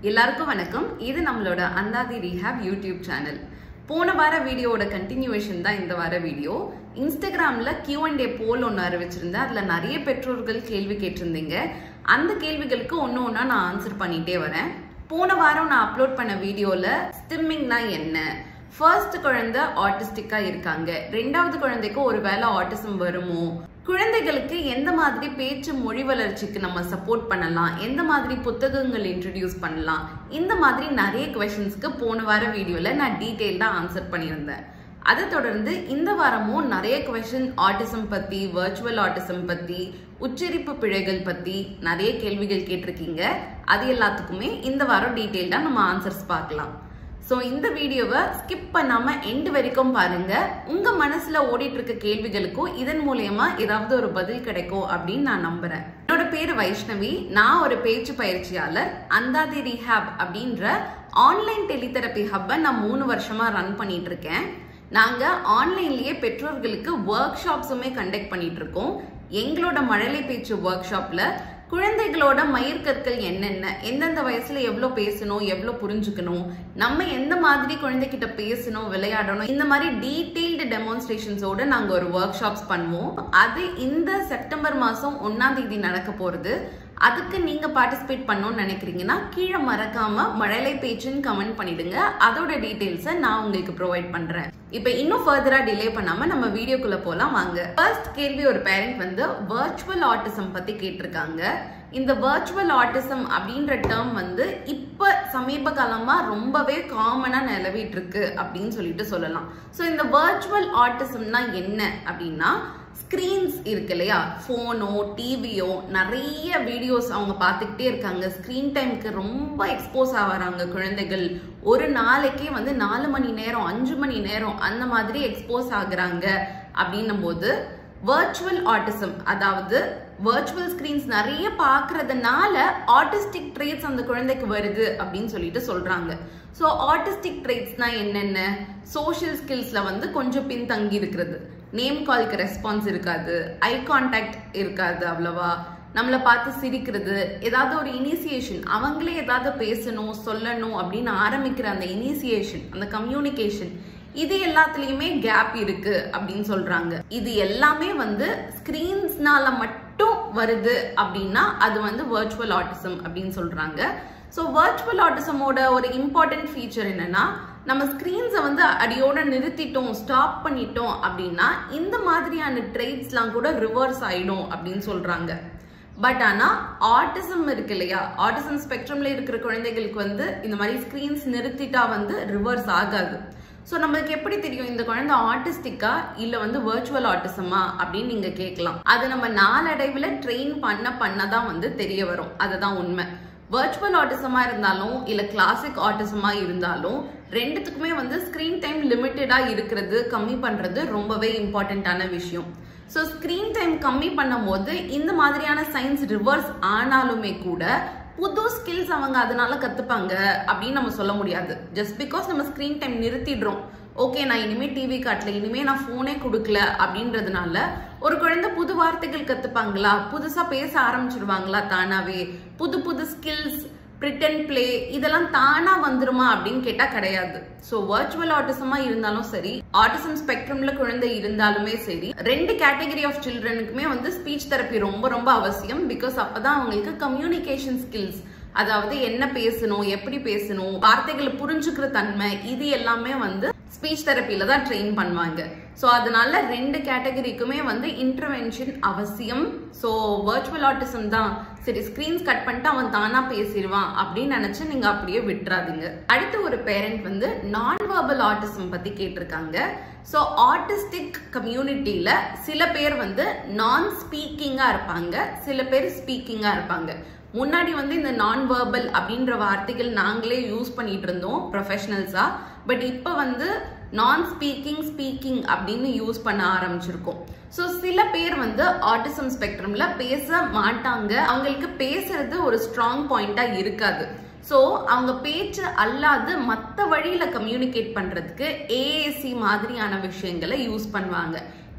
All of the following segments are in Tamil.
எல்லாருக்கும் வணக்கம் இது நம்மளோட அந்தாதி ரீஹாப் யூடியூப் சேனல் போன வார வீடியோவோட கண்டினியூவேஷன் தான் இந்த வார வீடியோ இன்ஸ்டாகிராம்ல கியூ அண்ட் டே போல் ஒன்று அறிவிச்சிருந்தேன் அதுல நிறைய பெற்றோர்கள் கேள்வி கேட்டிருந்தீங்க அந்த கேள்விகளுக்கு ஒன்று ஒன்றா நான் ஆன்சர் பண்ணிட்டே வரேன் போன வாரம் நான் அப்லோட் பண்ண வீடியோல ஸ்டிம்மிங்னா என்ன ஃபர்ஸ்ட் குழந்தை ஆட்டிஸ்டிக்கா இருக்காங்க ரெண்டாவது குழந்தைக்கு ஒருவேளை ஆட்டிசம் வருமோ குழந்தைகளுக்கு எந்த மாதிரி பேச்சு மொழி வளர்ச்சிக்கு நம்ம சப்போர்ட் பண்ணலாம் எந்த மாதிரி புத்தகங்கள் இன்ட்ரடியூஸ் பண்ணலாம் இந்த மாதிரி நிறைய கொஷின்ஸ்க்கு போன வார வீடியோல நான் டீட்டெயில்டாக ஆன்சர் பண்ணியிருந்தேன் அதை தொடர்ந்து இந்த வாரமும் நிறைய கொஷின் ஆட்டிசம் பத்தி வர்ச்சுவல் ஆட்டிசம் பத்தி உச்சரிப்பு பிழைகள் பத்தி நிறைய கேள்விகள் கேட்டிருக்கீங்க அது எல்லாத்துக்குமே இந்த வாரம் டீட்டெயில்டாக நம்ம ஆன்சர்ஸ் பார்க்கலாம் ஸோ இந்த வீடியோவை ஸ்கிப் பண்ணாம எண்டு வரைக்கும் பாருங்க உங்க மனசுல ஓடிட்டு இருக்க கேள்விகளுக்கும் இதன் மூலியமா ஏதாவது ஒரு பதில் கிடைக்கும் அப்படின்னு நான் நம்புறேன் என்னோட பேரு வைஷ்ணவி நான் ஒரு பேச்சு பயிற்சியாளர் அந்தாதி ரீஹாப் அப்படின்ற ஆன்லைன் டெலிதெரப்பி ஹப்பை நான் மூணு வருஷமா ரன் பண்ணிட்டு இருக்கேன் நாங்க ஆன்லைன்லயே பெற்றோர்களுக்கு ஒர்க் ஷாப்ஸுமே கண்டக்ட் பண்ணிட்டு இருக்கோம் எங்களோட மழலை பேச்சு ஒர்க் ஷாப்ல குழந்தைகளோட மயிர்கற்கள் என்னென்ன எந்தெந்த வயசுல எவ்வளோ பேசணும் எவ்வளோ புரிஞ்சுக்கணும் நம்ம எந்த மாதிரி குழந்தைகிட்ட பேசணும் விளையாடணும் இந்த மாதிரி டீட்டெயில்டு டெமான்ஸ்ட்ரேஷன்ஸோட நாங்கள் ஒரு ஒர்க் ஷாப்ஸ் பண்ணுவோம் அது இந்த செப்டம்பர் மாதம் ஒன்னாம் தேதி நடக்க போகிறது அதுக்கு நீங்க பார்ட்டிசிபேட் பண்ணணும்னு நினைக்கிறீங்கன்னா கீழே மறக்காம மழலை பேச்சுன்னு கமெண்ட் பண்ணிடுங்க அதோட டீடைல்ஸை நான் உங்களுக்கு ப்ரொவைட் பண்றேன் இப்போ இன்னும் ஃபர்தரா டிலே பண்ணாம நம்ம வீடியோக்குள்ள போலாம் வாங்க ஃபர்ஸ்ட் கேள்வி ஒரு பேரண்ட் வந்து வர்ச்சுவல் ஆட்டிசம் பத்தி கேட்டிருக்காங்க இந்த வர்ச்சுவல் ஆட்டிசம் அப்படின்ற டேர்ம் வந்து இப்ப சமீப காலமா ரொம்பவே காமனா நிலவிட்டு இருக்கு அப்படின்னு சொல்லிட்டு சொல்லலாம் ஸோ இந்த வர்ச்சுவல் ஆட்டிசம்னா என்ன அப்படின்னா ஸ்க்ரீன்ஸ் இருக்கு இல்லையா ஃபோனோ டிவியோ நிறைய வீடியோஸ் அவங்க பார்த்துக்கிட்டே இருக்காங்க ஸ்க்ரீன் டைமுக்கு ரொம்ப எக்ஸ்போஸ் ஆகிறாங்க குழந்தைகள் ஒரு நாளைக்கே வந்து நாலு மணி நேரம் அஞ்சு மணி நேரம் அந்த மாதிரி எக்ஸ்போஸ் ஆகுறாங்க அப்படின்னும் போது வர்ச்சுவல் ஆட்டிசம் அதாவது வர்ச்சுவல் ஸ்கிரீன்ஸ் நிறைய பார்க்கறதுனால ஆட்டிஸ்டிக் ட்ரேட்ஸ் அந்த குழந்தைக்கு வருது அப்படின்னு சொல்லிட்டு சொல்றாங்க ஸோ ஆட்டிஸ்டிக் ட்ரேட்ஸ்னா என்னென்ன சோஷியல் ஸ்கில்ஸ்ல வந்து கொஞ்சம் பின்தங்கி இருக்கிறது நேம் கால்க்கு ரெஸ்பான்ஸ் இருக்காது ஐ கான்டாக்ட் இருக்காது அவ்வளவா நம்மளை பார்த்து சிரிக்கிறது ஏதாவது ஒரு இனிசியேஷன் அவங்களே ஏதாவது பேசணும் சொல்லணும் அப்படின்னு ஆரம்பிக்கிற அந்த இனிசியேஷன் அந்த கம்யூனிகேஷன் இது எல்லாத்துலயுமே கேப் இருக்கு அப்படின்னு சொல்றாங்க இது எல்லாமே வந்து ஸ்கிரீன்ஸ்னால மட்டும் வருது அப்படின்னா அது வந்து வர்ச்சுவல் ஆட்டிசம் அப்படின்னு சொல்றாங்க ஸோ வர்ச்சுவல் ஆட்டிசமோட ஒரு இம்பார்ட்டன்ட் ஃபீச்சர் என்னன்னா நம்ம ஸ்க்ரீன்ஸை வந்து அடியோட நிறுத்திட்டோம் ஸ்டாப் பண்ணிட்டோம் அப்படின்னா இந்த மாதிரியான ட்ரெய்ட்ஸ்லாம் கூட ரிவர்ஸ் ஆயிடும் அப்படின்னு சொல்றாங்க பட் ஆனால் ஆட்டிசம் இருக்கு இல்லையா ஆட்டிசம் ஸ்பெக்ட்ரம்ல இருக்கிற குழந்தைகளுக்கு வந்து இந்த மாதிரி ஸ்க்ரீன்ஸ் நிறுத்திட்டா வந்து ரிவர்ஸ் ஆகாது ஸோ நம்மளுக்கு எப்படி தெரியும் இந்த குழந்தை ஆட்டிஸ்டிக்கா இல்லை வந்து வர்ச்சுவல் ஆட்டிசமா அப்படின்னு நீங்க கேட்கலாம் அது நம்ம நாளடைவில் ட்ரெயின் பண்ண பண்ண தான் வந்து தெரிய வரும் அதுதான் உண்மை வர்ச்சுவல் ஆட்டிசமா இருந்தாலும் இல்ல கிளாசிக் ஆட்டிசமா இருந்தாலும் ரெண்டுத்துக்குமே வந்து ஸ்கிரீன் டைம் லிமிட்டடா இருக்கிறது கம்மி பண்றது ரொம்பவே இம்பார்ட்டண்ட்டான விஷயம் ஸோ ஸ்கிரீன் டைம் கம்மி பண்ணும் போது இந்த மாதிரியான சயின்ஸ் ரிவர்ஸ் ஆனாலுமே கூட புது ஸ்கில்ஸ் அவங்க அதனால கத்துப்பாங்க அப்படின்னு நம்ம சொல்ல முடியாது ஜஸ்ட் பிகாஸ் நம்ம ஸ்கிரீன் டைம் நிறுத்திடுறோம் ஓகே நான் இனிமே டிவி காட்டல இனிமே நான் போனே கொடுக்கல அப்படின்றதுனால ஒரு குழந்தை புது வார்த்தைகள் கத்துப்பாங்களா புதுசா பேச ஆரம்பிச்சிருவாங்களா தானாவே புது புது ஸ்கில்ஸ் பிரிட்டன் பிளே இதெல்லாம் தானா வந்துருமா அப்படின்னு கேட்டா கிடையாது ஸோ வர்ச்சுவல் ஆட்டிசமா இருந்தாலும் சரி ஆட்டிசம் ஸ்பெக்ட்ரம்ல குழந்தை இருந்தாலுமே சரி ரெண்டு கேட்டகரி ஆஃப் சில்ட்ரனுக்குமே வந்து ஸ்பீச் தெரப்பி ரொம்ப ரொம்ப அவசியம் பிகாஸ் அப்பதான் அவங்களுக்கு கம்யூனிகேஷன் ஸ்கில்ஸ் அதாவது என்ன பேசணும் எப்படி பேசணும் வார்த்தைகளை புரிஞ்சுக்கிற தன்மை இது எல்லாமே வந்து ஸ்பீச் தெரப்பியில தான் ட்ரெயின் பண்ணுவாங்க ஸோ அதனால ரெண்டு கேட்டகரிக்குமே வந்து இன்டர்வென்ஷன் அவசியம் ஸோ வர்ச்சுவல் ஆட்டிசம் தான் சரி ஸ்க்ரீன்ஸ் கட் பண்ணிட்டு அவன் தானா பேசிடுவான் அப்படின்னு நினைச்சு நீங்க அப்படியே விட்டுறாதீங்க அடுத்து ஒரு பேரண்ட் வந்து நான் வர்பல் ஆட்டிசம் பத்தி கேட்டிருக்காங்க ஸோ ஆட்டிஸ்டிக் கம்யூனிட்டியில சில பேர் வந்து நான் ஸ்பீக்கிங்கா இருப்பாங்க சில பேர் ஸ்பீக்கிங்கா இருப்பாங்க முன்னாடி வந்து இந்த நான் வேர்பல் அப்படின்ற வார்த்தைகள் நாங்களே யூஸ் பண்ணிட்டு இருந்தோம் ப்ரொஃபஷனல்ஸா பட் இப்போ வந்து நான் ஸ்பீக்கிங் ஸ்பீக்கிங் அப்படின்னு யூஸ் பண்ண ஆரம்பிச்சிருக்கோம் ஸோ சில பேர் வந்து ஆட்டிசம் ஸ்பெக்ட்ரம்ல பேச மாட்டாங்க அவங்களுக்கு பேசுறது ஒரு ஸ்ட்ராங் பாயிண்டா இருக்காது ஸோ அவங்க பேச்சு அல்லாது மற்ற வழியில கம்யூனிகேட் பண்றதுக்கு ஏஏசி மாதிரியான விஷயங்களை யூஸ் பண்ணுவாங்க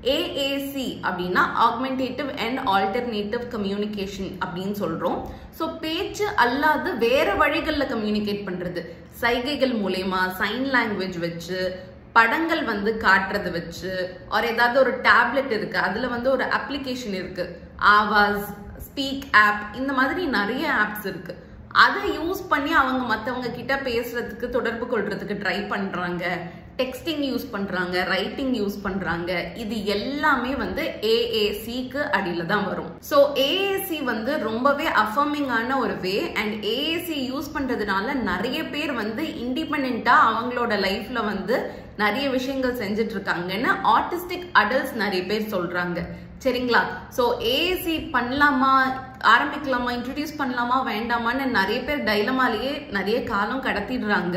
ஏஏசி அப்படின்னா ஆக்மெண்டேட்டிவ் அண்ட் ஆல்டர்னேட்டிவ் கம்யூனிகேஷன் அப்படின்னு சொல்றோம் ஸோ பேச்சு அல்லாது வேற வழிகளில் கம்யூனிகேட் பண்றது சைகைகள் மூலயமா சைன் லாங்குவேஜ் வச்சு படங்கள் வந்து காட்டுறது வச்சு ஒரு ஏதாவது ஒரு டேப்லெட் இருக்கு அதுல வந்து ஒரு அப்ளிகேஷன் இருக்கு ஆவாஸ் ஸ்பீக் ஆப் இந்த மாதிரி நிறைய ஆப்ஸ் இருக்கு அதை யூஸ் பண்ணி அவங்க மற்றவங்க கிட்ட பேசுறதுக்கு தொடர்பு கொள்றதுக்கு ட்ரை பண்றாங்க டெக்ஸ்டிங் யூஸ் பண்றாங்க ரைட்டிங் யூஸ் பண்றாங்க இது எல்லாமே வந்து ஏஏசிக்கு அடியில தான் வரும் ஸோ ஏஏசி வந்து ரொம்பவே அஃபர்மிங்கான ஒரு வே அண்ட் ஏஏசி யூஸ் பண்றதுனால நிறைய பேர் வந்து இண்டிபெண்டா அவங்களோட லைஃப்ல வந்து நிறைய விஷயங்கள் செஞ்சுட்டு இருக்காங்கன்னு ஆர்டிஸ்டிக் அடல்ட்ஸ் நிறைய பேர் சொல்றாங்க சரிங்களா ஸோ ஏசி பண்ணலாமா ஆரம்பிக்கலாமா இன்ட்ரடியூஸ் பண்ணலாமா வேண்டாமான்னு நிறைய பேர் டைலமாலேயே நிறைய காலம் கடத்திடுறாங்க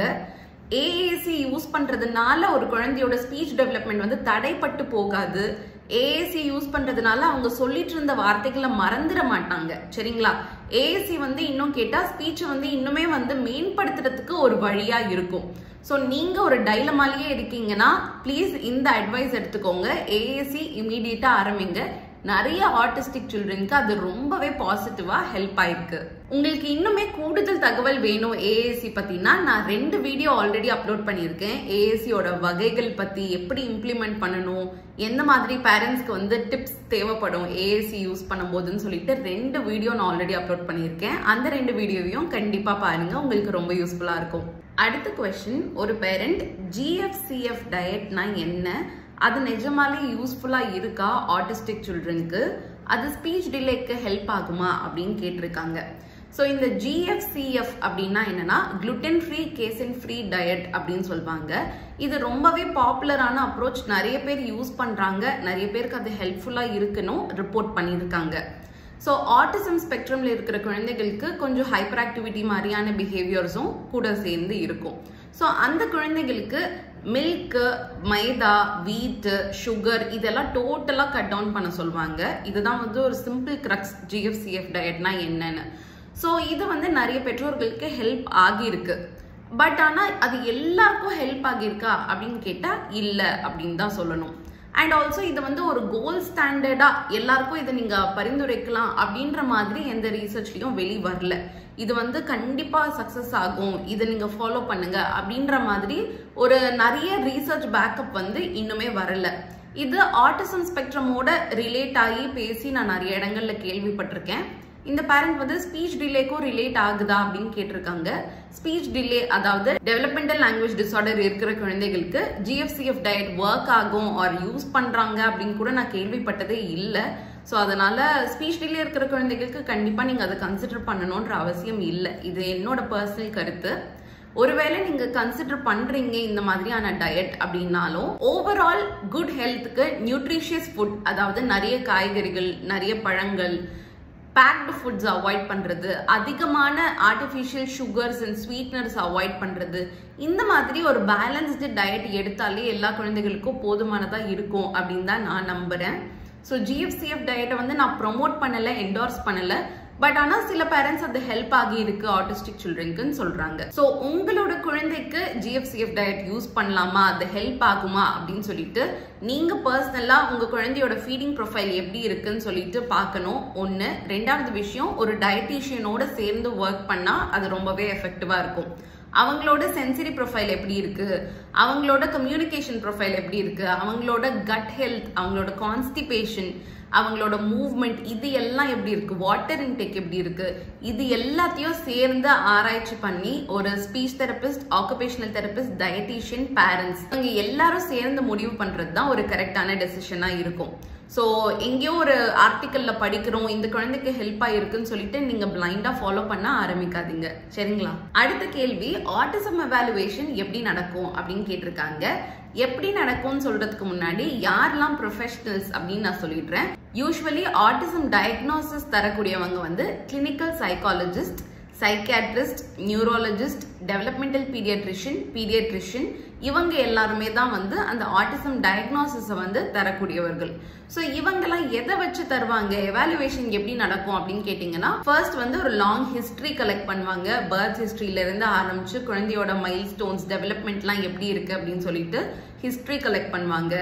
ஏஏசி யூஸ் பண்றதுனால ஒரு குழந்தையோட ஸ்பீச் டெவலப்மெண்ட் வந்து தடைப்பட்டு போகாது ஏஏசி யூஸ் பண்றதுனால அவங்க சொல்லிட்டு இருந்த வார்த்தைகளை மறந்துட மாட்டாங்க சரிங்களா ஏஏசி வந்து இன்னும் கேட்டா ஸ்பீச்சை வந்து இன்னுமே வந்து மேம்படுத்துறதுக்கு ஒரு வழியா இருக்கும் ஸோ நீங்க ஒரு டைலமாலேயே இருக்கீங்கன்னா ப்ளீஸ் இந்த அட்வைஸ் எடுத்துக்கோங்க ஏஏசி இமீடியட்டா ஆரம்பிங்க நிறைய ஆர்டிஸ்டிக் சில்ட்ரனுக்கு அது ரொம்பவே பாசிட்டிவா ஹெல்ப் ஆயிருக்கு உங்களுக்கு இன்னுமே கூடுதல் தகவல் வேணும் ஏஏசி பத்தினா நான் ரெண்டு வீடியோ ஆல்ரெடி அப்லோட் பண்ணியிருக்கேன் ஏஏசியோட வகைகள் பத்தி எப்படி இம்ப்ளிமெண்ட் பண்ணணும் எந்த மாதிரி பேரண்ட்ஸ்க்கு வந்து டிப்ஸ் தேவைப்படும் ஏஏசி யூஸ் பண்ணும்போதுன்னு சொல்லிட்டு ரெண்டு வீடியோ நான் ஆல்ரெடி அப்லோட் பண்ணியிருக்கேன் அந்த ரெண்டு வீடியோவையும் கண்டிப்பா பாருங்க உங்களுக்கு ரொம்ப யூஸ்ஃபுல்லா இருக்கும் அடுத்த கொஸ்டின் ஒரு பேரண்ட் ஜிஎஃப்சிஎஃப் டயட்னா என்ன அது நிஜமாலே யூஸ்ஃபுல்லாக இருக்கா ஆட்டிஸ்டிக் சில்ட்ரனுக்கு அது ஸ்பீச் டிலேக்கு ஹெல்ப் ஆகுமா அப்படின்னு கேட்டிருக்காங்க ஸோ இந்த ஜிஎஃப்சிஎஃப் அப்படின்னா என்னன்னா gluten free casein free diet அப்படின்னு சொல்லுவாங்க இது ரொம்பவே பாப்புலரான அப்ரோச் நிறைய பேர் யூஸ் பண்ணுறாங்க நிறைய பேருக்கு அது ஹெல்ப்ஃபுல்லாக இருக்குன்னு ரிப்போர்ட் பண்ணியிருக்காங்க ஸோ ஆட்டிசம் ஸ்பெக்ட்ரமில் இருக்கிற குழந்தைகளுக்கு கொஞ்சம் ஹைப்பர் ஆக்டிவிட்டி மாதிரியான பிஹேவியர்ஸும் கூட சேர்ந்து இருக்கும் ஸோ அந்த குழந்தைகளுக்கு மில்க்கு மைதா வீட்டு சுகர் இதெல்லாம் டோட்டலாக கட் டவுன் பண்ண சொல்லுவாங்க இதுதான் வந்து ஒரு சிம்பிள் கிரக்ஸ் ஜிஎஃப்சிஎஃப் டயட்னா என்னன்னு ஸோ இது வந்து நிறைய பெற்றோர்களுக்கு ஹெல்ப் ஆகியிருக்கு பட் ஆனால் அது எல்லாருக்கும் ஹெல்ப் ஆகியிருக்கா அப்படின்னு கேட்டால் இல்லை அப்படின்னு தான் சொல்லணும் அண்ட் ஆல்சோ இது வந்து ஒரு கோல் ஸ்டாண்டர்டா எல்லாருக்கும் இதை நீங்க பரிந்துரைக்கலாம் அப்படின்ற மாதிரி எந்த ரீசர்ச்லயும் வெளி வரல இது வந்து கண்டிப்பா சக்சஸ் ஆகும் இதை நீங்க ஃபாலோ பண்ணுங்க அப்படின்ற மாதிரி ஒரு நிறைய ரீசர்ச் பேக்கப் வந்து இன்னுமே வரல இது ஆட்டிசம் ஸ்பெக்ட்ரமோட ரிலேட் ஆகி பேசி நான் நிறைய இடங்கள்ல கேள்விப்பட்டிருக்கேன் இந்த பேரண்ட் வந்து ஸ்பீச் டிலேக்கும் ரிலேட் ஆகுதா அப்படின்னு கேட்டிருக்காங்க ஸ்பீச் டிலே அதாவது டெவலப்மெண்டல் லாங்குவேஜ் டிசார்டர் இருக்கிற குழந்தைகளுக்கு ஜிஎஃப்சிஎஃப் டயட் ஒர்க் ஆகும் ஆர் யூஸ் பண்றாங்க அப்படின்னு கூட நான் கேள்விப்பட்டதே இல்லை ஸோ அதனால ஸ்பீச் டிலே இருக்கிற குழந்தைகளுக்கு கண்டிப்பாக நீங்கள் அதை கன்சிடர் பண்ணணுன்ற அவசியம் இல்லை இது என்னோட பர்சனல் கருத்து ஒருவேளை நீங்க கன்சிடர் பண்றீங்க இந்த மாதிரியான டயட் அப்படின்னாலும் ஓவரால் குட் ஹெல்த்துக்கு நியூட்ரிஷியஸ் ஃபுட் அதாவது நிறைய காய்கறிகள் நிறைய பழங்கள் பேக்டு ஃபுட்ஸ் அவாய்ட் பண்ணுறது அதிகமான artificial sugars and sweeteners avoid பண்ணுறது இந்த மாதிரி ஒரு பேலன்ஸ்டு டயட் எடுத்தாலே எல்லா குழந்தைகளுக்கும் போதுமானதாக இருக்கும் அப்படின்னு தான் நான் நம்புகிறேன் ஸோ ஜிஎஃப்சிஎஃப் டயட்டை வந்து நான் ப்ரொமோட் பண்ணலை என்டோர்ஸ் பண்ணலை பட் ஆனால் சில பேரண்ட்ஸ் அது ஹெல்ப் ஆகி இருக்கு ஆட்டிஸ்டிக் சில்ட்ரனுக்குன்னு சொல்றாங்க ஸோ உங்களோட குழந்தைக்கு ஜிஎஃப்சிஎஃப் டயட் யூஸ் பண்ணலாமா அது ஹெல்ப் ஆகுமா அப்படின்னு சொல்லிட்டு நீங்க பர்சனலா உங்க குழந்தையோட ஃபீடிங் ப்ரொஃபைல் எப்படி இருக்குன்னு சொல்லிட்டு பார்க்கணும் ஒன்று ரெண்டாவது விஷயம் ஒரு டயட்டீஷியனோட சேர்ந்து ஒர்க் பண்ணா அது ரொம்பவே எஃபெக்டிவா இருக்கும் அவங்களோட சென்சரி ப்ரொஃபைல் எப்படி இருக்கு அவங்களோட கம்யூனிகேஷன் ப்ரொஃபைல் எப்படி இருக்கு அவங்களோட கட் ஹெல்த் அவங்களோட கான்ஸ்டிபேஷன் அவங்களோட மூவ்மெண்ட் இது எல்லாம் எப்படி இருக்கு வாட்டர் இன்டேக் எப்படி இருக்கு இது எல்லாத்தையும் சேர்ந்து ஆராய்ச்சி பண்ணி ஒரு speech therapist occupational therapist dietitian parents இவங்க எல்லாரும் சேர்ந்து முடிவு பண்றது தான் ஒரு கரெக்டான டெசிஷனா இருக்கும் ஸோ எங்கேயோ ஒரு ஆர்டிக்கல்ல படிக்கிறோம் இந்த குழந்தைக்கு ஹெல்ப் ஆயிருக்குன்னு சொல்லிட்டு நீங்க பிளைண்டா ஃபாலோ பண்ண ஆரம்பிக்காதீங்க சரிங்களா அடுத்த கேள்வி ஆட்டிசம் எவாலுவேஷன் எப்படி நடக்கும் அப்படின்னு கேட்டிருக்காங்க எப்படி நடக்கும்னு சொல்றதுக்கு முன்னாடி யாரெல்லாம் ப்ரொஃபஷனல்ஸ் அப்படின்னு நான் சொல்லிடுறேன் யூஸ்வலி ஆட்டிசம் டயக்னோசிஸ் தரக்கூடியவங்க வந்து clinical psychologist psychiatrist neurologist developmental paediatrician paediatrician இவங்க எல்லாருமே தான் வந்து அந்த ஆட்டிசம் டயக்னோசிஸை வந்து தரக்கூடியவர்கள் ஸோ இவங்கெல்லாம் எதை வச்சு தருவாங்க எவாலுவேஷன் எப்படி நடக்கும் அப்படின்னு கேட்டிங்கன்னா ஃபர்ஸ்ட் வந்து ஒரு லாங் ஹிஸ்ட்ரி கலெக்ட் பண்ணுவாங்க பர்த் ஹிஸ்ட்ரியில இருந்து ஆரம்பிச்சு குழந்தையோட மைல் ஸ்டோன்ஸ் டெவலப்மெண்ட்லாம் எப்படி இருக்கு அப்படின்னு சொல்லிட்டு ஹிஸ்ட்ரி கலெக்ட் பண்ணுவாங்க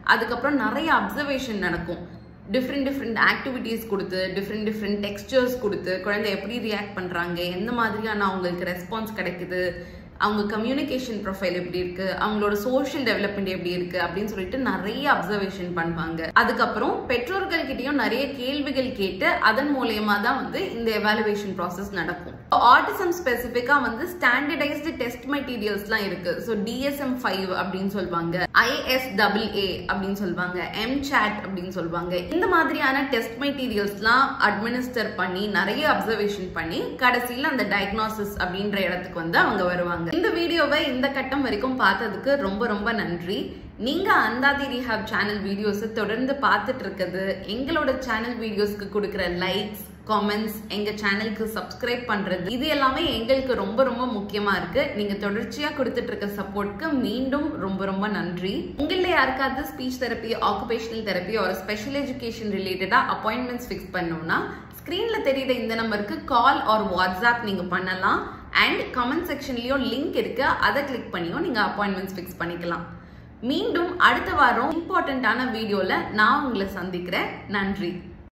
அதுக்கப்புறம் நிறைய அப்சர்வேஷன் நடக்கும் டிஃப்ரெண்ட் டிஃப்ரெண்ட் ஆக்டிவிட்டீஸ் கொடுத்து டிஃப்ரெண்ட் டிஃப்ரெண்ட் டெக்ஸ்டர்ஸ் கொடுத்து குழந்தை எப்படி ரியாக்ட் பண்ணுறாங்க எந்த மாதிரியான அவங்களுக்கு ரெஸ்பான்ஸ் கிடைக்குது அவங்க கம்யூனிகேஷன் ப்ரொஃபைல் எப்படி இருக்கு அவங்களோட சோஷியல் டெவலப்மெண்ட் எப்படி இருக்கு அப்படின்னு சொல்லிட்டு நிறைய அப்சர்வேஷன் பண்ணுவாங்க அதுக்கப்புறம் பெற்றோர்கள் கிட்டயும் நிறைய கேள்விகள் கேட்டு அதன் மூலயமா தான் வந்து இந்த எவாலுவேஷன் ப்ராசஸ் நடக்கும் ஆட்டிசம் ஸ்பெசிஃபிக்கா வந்து ஸ்டாண்டர்டைஸ்டு டெஸ்ட் மெட்டீரியல்ஸ்லாம் இருக்கு ஸோ டிஎஸ்எம் ஃபைவ் அப்படின்னு சொல்லுவாங்க ஐஎஸ் டபுள் ஏ அப்படின்னு சொல்லுவாங்க எம் சாட் அப்படின்னு சொல்லுவாங்க இந்த மாதிரியான டெஸ்ட் மெட்டீரியல்ஸ்லாம் அட்மினிஸ்டர் பண்ணி நிறைய அப்சர்வேஷன் பண்ணி கடைசியில் அந்த டயக்னாசிஸ் அப்படின்ற இடத்துக்கு வந்து அவங்க வருவாங்க இந்த வீடியோவை இந்த கட்டம் வரைக்கும் பார்த்ததுக்கு ரொம்ப ரொம்ப நன்றி நீங்க அந்தாதி ரிஹாப் சேனல் வீடியோஸை தொடர்ந்து பார்த்துட்டு இருக்கிறது எங்களோட சேனல் வீடியோஸ்க்கு கொடுக்குற லைக்ஸ் காமெண்ட்ஸ் எங்க சேனலுக்கு சப்ஸ்கிரைப் பண்றது இது எல்லாமே எங்களுக்கு ரொம்ப ரொம்ப முக்கியமா இருக்கு நீங்க தொடர்ச்சியா கொடுத்துட்டு இருக்க சப்போர்ட்க்கு மீண்டும் ரொம்ப ரொம்ப நன்றி உங்கள யாருக்காவது ஸ்பீச் தெரப்பி ஆக்குபேஷனல் தெரப்பி ஒரு ஸ்பெஷல் எஜுகேஷன் ரிலேட்டடா அப்பாயின்மெண்ட்ஸ் ஃபிக்ஸ் பண்ணோம்னா ஸ்க்ரீன்ல தெரியுற இந்த நம்பருக்கு கால் ஆர் வாட்ஸ்அப் நீங்க பண்ணலாம் அண்ட் கமெண்ட் செக்ஷன்லயும் லிங்க் இருக்கு அதை கிளிக் பண்ணியும் நீங்க அப்பாயின்மெண்ட்ஸ் ஃபிக்ஸ் பண்ணிக்கலாம் மீண்டும் அடுத்த வாரம் இம்பார்ட்டண்ட்டான வீடியோல நான் உங்களை சந்திக்கிறேன் நன்றி